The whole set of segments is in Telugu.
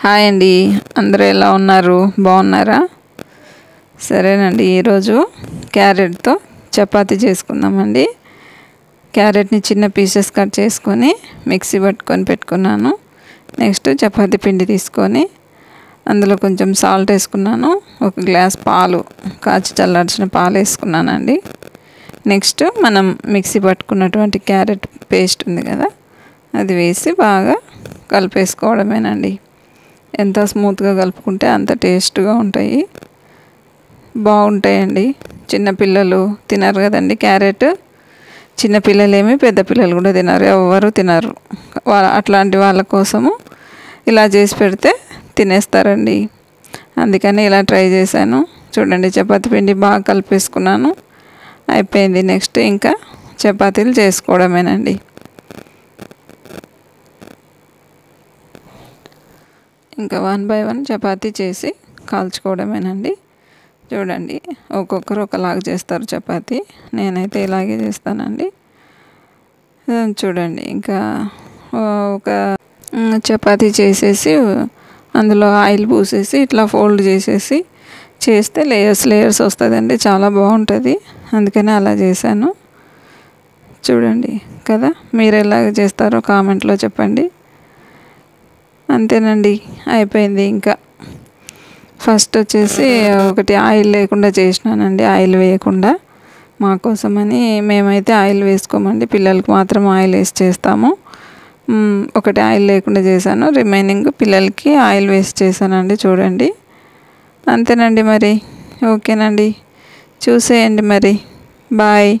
హాయ్ అండి అందరూ ఎలా ఉన్నారు బాగున్నారా సరేనండి ఈరోజు క్యారెట్తో చపాతీ చేసుకుందామండి క్యారెట్ని చిన్న పీసెస్ కట్ చేసుకొని మిక్సీ పట్టుకొని పెట్టుకున్నాను నెక్స్ట్ చపాతీ పిండి తీసుకొని అందులో కొంచెం సాల్ట్ వేసుకున్నాను ఒక గ్లాస్ పాలు కాచి చల్లార్చిన పాలు వేసుకున్నానండి నెక్స్ట్ మనం మిక్సీ పట్టుకున్నటువంటి క్యారెట్ పేస్ట్ ఉంది కదా అది వేసి బాగా కలిపేసుకోవడమేనండి ఎంత స్మూత్గా కలుపుకుంటే అంత టేస్ట్గా ఉంటాయి బాగుంటాయండి చిన్నపిల్లలు తినరు కదండి క్యారెట్ చిన్నపిల్లలేమి పెద్ద పిల్లలు కూడా తినరు ఎవరు తినరు వాళ్ళ అట్లాంటి వాళ్ళ కోసము ఇలా చేసి పెడితే తినేస్తారండి అందుకని ఇలా ట్రై చేశాను చూడండి చపాతి పిండి బాగా కలిపేసుకున్నాను అయిపోయింది నెక్స్ట్ ఇంకా చపాతీలు చేసుకోవడమేనండి ఇంకా వన్ బై వన్ చపాతీ చేసి కాల్చుకోవడమేనండి చూడండి ఒక్కొక్కరు ఒకలాగా చేస్తారు చపాతీ నేనైతే ఇలాగే చేస్తానండి చూడండి ఇంకా ఒక చపాతీ చేసేసి అందులో ఆయిల్ పూసేసి ఇట్లా ఫోల్డ్ చేసేసి చేస్తే లేయర్స్ లేయర్స్ వస్తుందండి చాలా బాగుంటుంది అందుకని అలా చేశాను చూడండి కదా మీరు ఎలాగ చేస్తారో కామెంట్లో చెప్పండి అంతేనండి అయిపోయింది ఇంకా ఫస్ట్ వచ్చేసి ఒకటి ఆయిల్ లేకుండా చేసినానండి ఆయిల్ వేయకుండా మా కోసమని మేమైతే ఆయిల్ వేసుకోమండి పిల్లలకి మాత్రం ఆయిల్ వేసి చేస్తాము ఒకటి ఆయిల్ లేకుండా చేశాను రిమైనింగ్ పిల్లలకి ఆయిల్ వేసి చేశానండి చూడండి అంతేనండి మరి ఓకేనండి చూసేయండి మరి బాయ్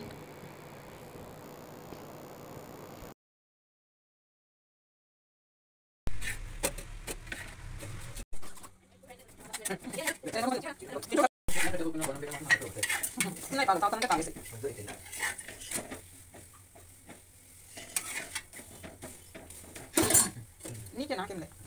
నీకే నాకేం లేదు